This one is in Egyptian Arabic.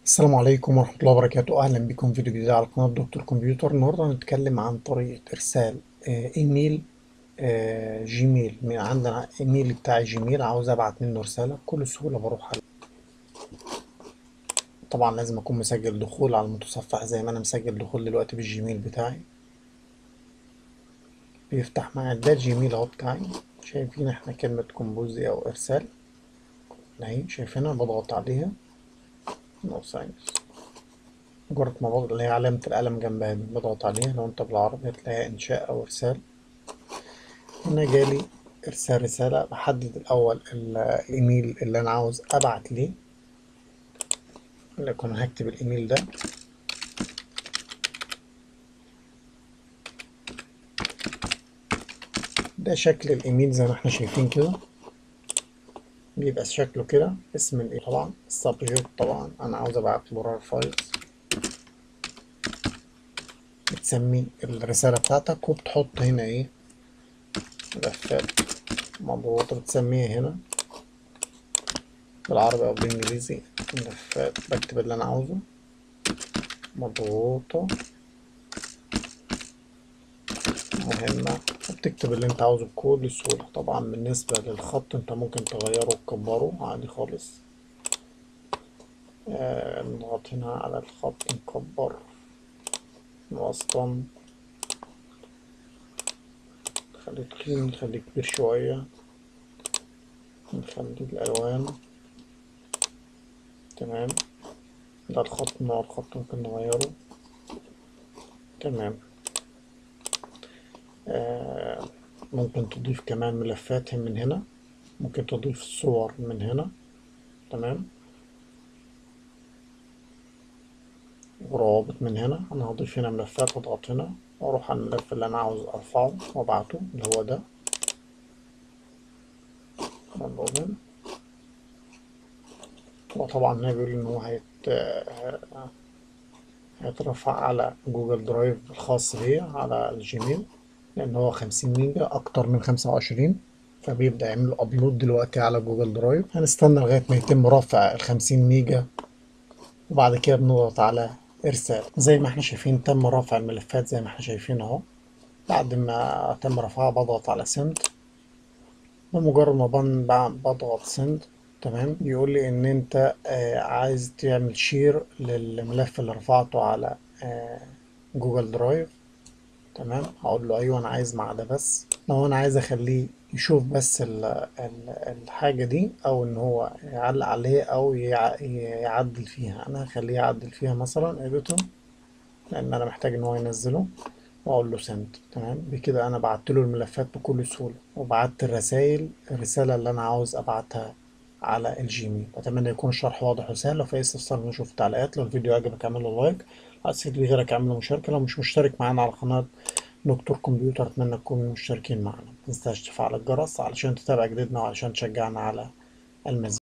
السلام عليكم ورحمة الله وبركاته أهلا بكم في فيديو جديد على قناة دكتور كمبيوتر النهاردة هنتكلم عن طريقة إرسال آه، إيميل آه، جيميل من عندنا إيميل بتاعي جيميل عاوز أبعت منه رسالة بكل سهولة بروح عليه طبعا لازم أكون مسجل دخول على المتصفح زي ما أنا مسجل دخول دلوقتي بالجيميل بتاعي بيفتح معايا ده الجيميل أهو بتاعي شايفين احنا كلمة كومبوز دي أو إرسال أهي شايفينها بضغط عليها نو ساينس مجرد ما بضغط اللي هي علامة القلم جنبها دي بضغط عليها لو انت بالعربي هتلاقيها انشاء او ارسال هنا جالي ارسال رسالة بحدد الاول الايميل اللي انا عاوز ابعت ليه لكن هكتب الايميل ده ده شكل الايميل زي ما احنا شايفين كده بيبقى شكله كده اسم الايه طبعا السبجكت طبعا انا عاوز ابعت له رار فايلز بتسمي الرسالة بتاعتك وبتحط هنا ايه ملفات مضغوطة بتسميها هنا بالعربي او بالانجليزي ملفات بكتب اللي انا عاوزه مضغوطة مهمة وبتكتب اللي انت عاوزه بكل سهولة طبعا بالنسبة للخط انت ممكن تغيره وتكبره عادي خالص آه نضغط هنا على الخط نكبر نوسطن نخليه تخين نخليه كبير شوية نخلي الألوان تمام ده الخط نوع الخط ممكن نغيره تمام آه ممكن تضيف كمان ملفات من هنا ممكن تضيف صور من هنا تمام وروابط من هنا انا هضيف هنا ملفات واضغط هنا واروح على الملف اللي انا عاوز ارفعه وابعته اللي هو ده وطبعا هنا بيقول ان هو هيت هيترفع على جوجل درايف الخاص بيا على الجيميل لان هو خمسين ميجا اكتر من خمسة وعشرين فبيبدأ يعمل له ابلود دلوقتي على جوجل درايف هنستنى لغاية ما يتم رفع الخمسين ميجا وبعد كده بنضغط على ارسال زي ما احنا شايفين تم رفع الملفات زي ما احنا شايفين اهو بعد ما تم رفعها بضغط على سند بمجرد ما بضغط سند تمام بيقول لي ان انت آه عايز تعمل شير للملف اللي رفعته على آه جوجل درايف تمام هقول له ايوه انا عايز مع ده بس لو انا عايز اخليه يشوف بس ال ال الحاجة دي او ان هو يعلق عليها او يعدل فيها انا هخليه يعدل فيها مثلا اديتور لان انا محتاج ان هو ينزله واقول له سند تمام بكده انا بعت له الملفات بكل سهولة وبعت الرسائل الرسالة اللي انا عاوز ابعتها على الجيميل اتمنى يكون الشرح واضح وسهل لو في اي استفسار نشوف التعليقات لو الفيديو عجبك اعمل له لايك عايز تفيد بيه غيرك اعمل له مشاركة لو مش مشترك معانا على قناة دكتور كمبيوتر اتمنى تكونوا مشتركين معنا متنساش تفعل الجرس علشان تتابع جديدنا وعلشان تشجعنا على المزيد